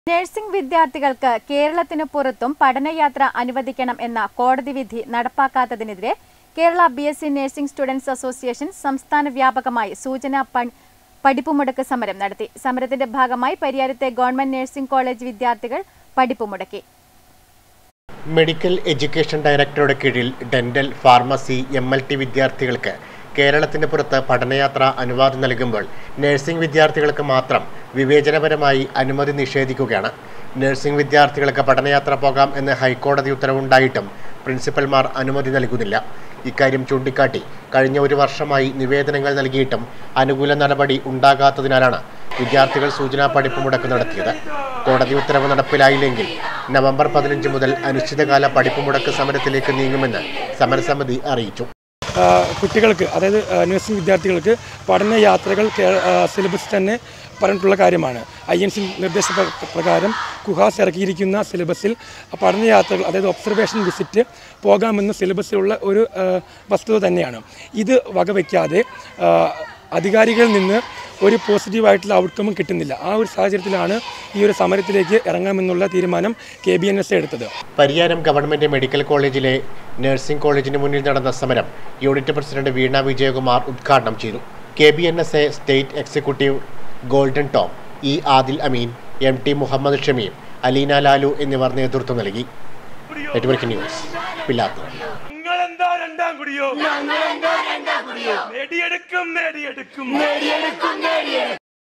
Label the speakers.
Speaker 1: nursing വിദ്യാർത്ഥികൾക്ക് കേരളത്തിനു പുറത്തും പഠനയാത്ര അനുവദിക്കണം എന്ന കോടതി വിധി നടപ്പാക്കാത്തതിനെതിരെ Kerala B S C nursing students association സംസ്ഥാന വ്യാപകമായി സൂചനാ പ- പഠിപ്പുമുടക്ക് സമരം നടത്തി സമരത്തിന്റെ ഭാഗമായി പരിയാരത്തെ ഗവൺമെന്റ് നഴ്സിംഗ് കോളേജ് വിദ്യാർത്ഥികൾ പഠിപ്പുമുടക്കി
Speaker 2: മെഡിക്കൽ എഡ്യൂക്കേഷൻ ഡയറക്ടറുടെ കീഴിൽ dental pharmacy M L T വിദ്യാർത്ഥികൾക്ക് കേരളത്തിന് പുറത്ത് പഠനയാത്ര അനുവാദം നൽകുമ്പോൾ നഴ്സിംഗ് വിദ്യാർത്ഥികൾക്ക് മാത്രം വിവേചനപരമായി അനുമതി നിഷേധിക്കുകയാണ് നഴ്സിംഗ് വിദ്യാർത്ഥികൾക്ക് പഠനയാത്ര പോകാം എന്ന് ഹൈക്കോടതി ഉത്തരവുണ്ടായിട്ടും പ്രിൻസിപ്പൽമാർ അനുമതി നൽകുന്നില്ല ഇക്കാര്യം ചൂണ്ടിക്കാട്ടി കഴിഞ്ഞ ഒരു വർഷമായി നിവേദനങ്ങൾ നൽകിയിട്ടും അനുകൂല നടപടി ഉണ്ടാകാത്തതിനാലാണ് വിദ്യാർത്ഥികൾ സൂചനാ പഠിപ്പ് മുടക്ക് നടത്തിയത് കോടതി ഉത്തരവ് നടപ്പിലായില്ലെങ്കിൽ നവംബർ പതിനഞ്ച് മുതൽ അനിശ്ചിതകാല പഠിപ്പ് മുടക്ക് സമരത്തിലേക്ക് നീങ്ങുമെന്ന് സമരസമിതി അറിയിച്ചു
Speaker 3: ആ, കുട്ടികൾക്ക് അതായത് ആ, നഴ്സിംഗ് വിദ്യാർത്ഥികൾക്ക് പഠനയാത്രകൾ കേ- ആ, സിലബസ് തന്നെ പറഞ്ഞിട്ടുള്ള കാര്യമാണ് ഐ എൻ സി നിർദ്ദേശ പ്ര- പ്രകാരം കുഹാസ് ഇറക്കിയിരിക്കുന്ന സിലബസിൽ പഠനയാത്രകൾ അതായത് ഒബ്സർവേഷൻ വിസിറ്റ് പോകാമെന്ന് സിലബസിലുള്ള ഒരു ആ, വസ്തുത തന്നെയാണ് ഇത് വകവയ്ക്കാതെ ആ, അധികാരികളിൽ നിന്ന് ഒരു പോസിറ്റീവായിട്ടുള്ള ഔട്ട്കമും കിട്ടുന്നില്ല ആ ഒരു സാഹചര്യത്തിലാണ് ഈ ഒരു സമരത്തിലേക്ക് ഇറങ്ങാമെന്നുള്ള തീരുമാനം കെ ബി എൻ എസ് എടുത്തത്
Speaker 2: പരിയാരം ഗവൺമെന്റ് മെഡിക്കൽ കോളേജിലെ നഴ്സിംഗ് കോളേജിന് മുന്നിൽ നടന്ന സമരം യൂണിറ്റ് പ്രസിഡന്റ് വീണ വിജയകുമാർ ഉദ്ഘാടനം ചെയ്തു K B N S A state executive Golden Tom E Adil Ameen M T Muhammad Shameem Aleena Lalu എന്നിവർ നേതൃത്വം നൽകി നെറ്റ്വർക്ക് ന്യൂസ് പില്ലാത്തൂർ
Speaker 4: ഞങ്ങളെന്താ രണ്ടാം കുടിയോ നേടിയെടുക്കും നേടിയെടുക്കും നേടിയെടുക്കും